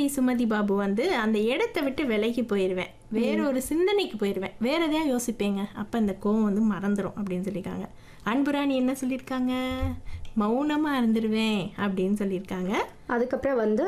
D Sumathi Babu வந்து அந்த இடத்த விட்டு விலகி போயிடுவேன் வேற ஒரு சிந்தனைக்கு போயிடுவேன் வேற எதையா யோசிப்பேங்க அப்போ இந்த கோவம் வந்து மறந்துடும் அப்படின்னு சொல்லியிருக்காங்க அன்புராணி என்ன சொல்லியிருக்காங்க மௌனமாக இருந்துருவேன் அப்படின்னு சொல்லியிருக்காங்க அதுக்கப்புறம் வந்து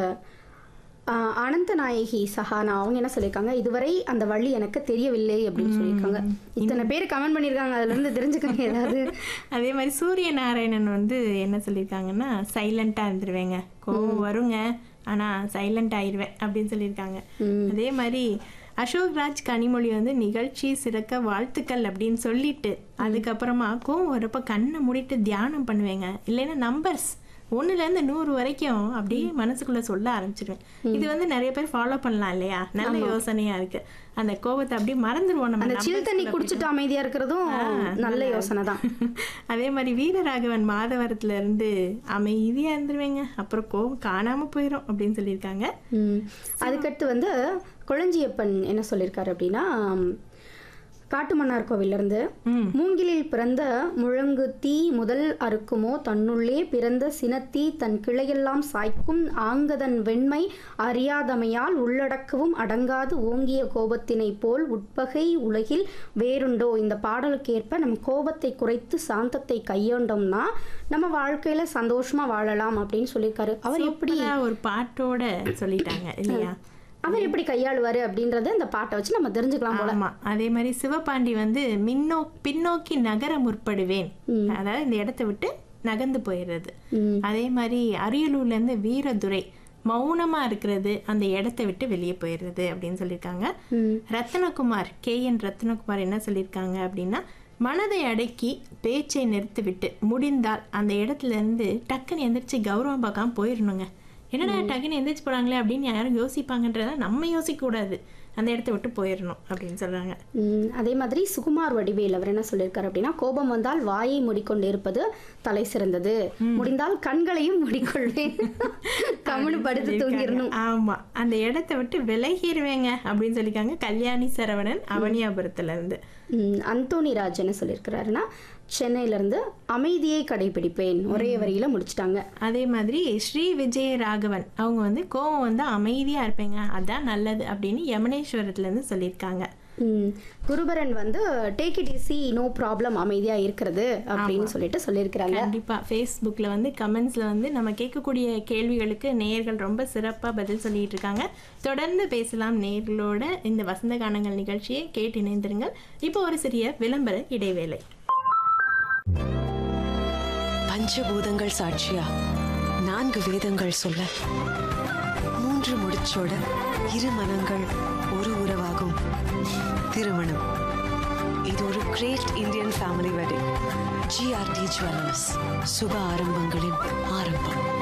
ஆஹ், அனந்த நாயகி சஹானா அவங்க என்ன சொல்லியிருக்காங்க இதுவரை அந்த வழி எனக்கு தெரியவில்லை அப்படின்னு சொல்லியிருக்காங்க இத்தனை பேர் கமெண்ட் பண்ணியிருக்காங்க அதுல இருந்து தெரிஞ்சுக்கங்க ஏதாவது அதே மாதிரி சூரிய நாராயணன் வந்து என்ன சொல்லியிருக்காங்கன்னா சைலண்ட்டாக இருந்துருவேங்க கோவம் வருங்க ஆனால் சைலண்ட் ஆயிடுவேன் அப்படின்னு சொல்லியிருக்காங்க அதே மாதிரி அசோக் ராஜ் கனிமொழி வந்து நிகழ்ச்சி சிறக்க வாழ்த்துக்கள் அப்படின்னு சொல்லிட்டு அதுக்கப்புறமா கோவம் வரப்ப கண்ணை மூடிட்டு தியானம் பண்ணுவேங்க இல்லைன்னா நம்பர்ஸ் ஒன்றுலேருந்து நூறு வரைக்கும் அப்படியே மனசுக்குள்ள சொல்ல ஆரம்பிச்சிடுவேன் இது வந்து நிறைய பேர் ஃபாலோ பண்ணலாம் இல்லையா நல்ல யோசனையா இருக்கு அந்த கோவத்தை அப்படியே மறந்துடுவோம் நம்ம அந்த சில் numbers தண்ணி ல குடிச்சிட்டு அமைதியா இருக்கிறதும் நல்ல யோசனை தான் அதே மாதிரி வீரராகவன் மாதவரத்துல இருந்து அமைதியா இருந்துருவேங்க அப்புறம் கோவம் காணாம போயிடும் அப்படின்னு சொல்லியிருக்காங்க ம். அதுக்கடுத்து வந்து குளஞ்சியப்பன் என்ன சொல்லியிருக்காரு அப்படின்னா ம், காட்டுமன்னார் கோவில்ல இருந்து மூங்கிலில் பிறந்த முழங்கு தீ முதல் அறுக்குமோ தன்னுள்ளே பிறந்த சினத்தீ தன் கிளையெல்லாம் சாய்க்கும் ஆங்கதன் வெண்மை அறியாதமையால் உள்ளடக்கவும் அடங்காது ஓங்கிய கோபத்தினை போல் உட்பகை உலகில் வேறுண்டோ இந்த பாடலுக்கு ஏற்ப நம்ம கோபத்தை குறைத்து சாந்தத்தை கையாண்டோம்னா நம்ம வாழ்க்கையில சந்தோஷமா வாழலாம் அப்படின்னு சொல்லியிருக்காரு அவர் எப்படி சூப்பரா ஒரு பாட்டோட சொல்லிட்டாங்க இல்லையா அவர் எப்படி கையாளுவாரு அப்படின்றத இந்த பாட்டை வச்சு நம்ம தெரிஞ்சுக்கலாம் போல ஆமா அதே மாதிரி சிவபாண்டி வந்து மின்னோ பின்னோக்கி நகர முற்படுவேன் அதாவது இந்த இடத்த விட்டு நகர்ந்து போயிடுறது ம். அதே மாதிரி அரியலூர்ல இருந்து வீரதுரை மௌனமா இருக்கிறது அந்த இடத்த விட்டு வெளியே போயிடுறது அப்படின்னு சொல்லியிருக்காங்க ம். ரத்னகுமார் கே என் ரத்னகுமார் என்ன சொல்லியிருக்காங்க அப்படின்னா மனதை அடக்கி பேச்சை நிறுத்திவிட்டு முடிந்தால் அந்த இடத்துல இருந்து டக்குன்னு எந்திரிச்சு கௌரவம் பார்க்காம போயிடணுங்க என்னடா டக்குன்னு எந்திரிச்சு போறாங்களே அப்படின்னு யாரும் யோசிப்பாங்கன்றத நம்ம யோசிக்க கூடாது அந்த இடத்த விட்டு போயிடணும் அப்படின்னு சொல்றாங்க ம், அதே மாதிரி சுகுமார் வடிவேல் அவர் என்ன சொல்லியிருக்காரு அப்படின்னா கோபம் வந்தால் வாயை மூடிக்கொண்டு இருப்பது தலை சிறந்தது முடிந்தால் கண்களையும் மூடிக்கொள்வேன் கம்முனு படுத்து தூங்கிடணும் ஆமா அந்த இடத்த விட்டு விலகிடுவேங்க அப்படின்னு சொல்லியிருக்காங்க கல்யாணி சரவணன் அவனியாபுரத்துல இருந்து ம், அந்தோணி ராஜ் என்ன சொல்லியிருக்கிறாருன்னா சென்னையில இருந்து அமைதியை கடைபிடிப்பேன் ஒரே வரியில முடிச்சிட்டாங்க அதே மாதிரி ஸ்ரீ விஜய ராகவன் அவங்க வந்து கோவம் வந்து அமைதியா இருப்பேங்க அதான் நல்லது அப்படின்னு யமுனேஸ்வரத்துல இருந்து சொல்லியிருக்காங்க ம், குருபரன் வந்து take it easy no problem அமைதியா இருக்கிறது அப்படின்னு சொல்லிட்டு சொல்லியிருக்கிறாங்க கண்டிப்பா ஃபேஸ்புக்ல வந்து கமெண்ட்ஸ்ல வந்து நம்ம கேட்கக்கூடிய கேள்விகளுக்கு நேயர்கள் ரொம்ப சிறப்பா பதில் சொல்லிட்டு இருக்காங்க தொடர்ந்து பேசலாம் நேயர்களோட இந்த வசந்த கானங்கள் நிகழ்ச்சியை கேட்டு இணைந்திருங்கள் இப்போ ஒரு சிறிய விளம்பர இடைவேளை பஞ்சபூதங்கள் சாட்சியா நான்கு வேதங்கள் சொல்ல மூன்று முடிச்சோட இரு மனங்கள் ஒரு உறவாகும் திருமணம் இது ஒரு great Indian family wedding GRT jewellers சுப ஆரம்பங்களின் ஆரம்பம்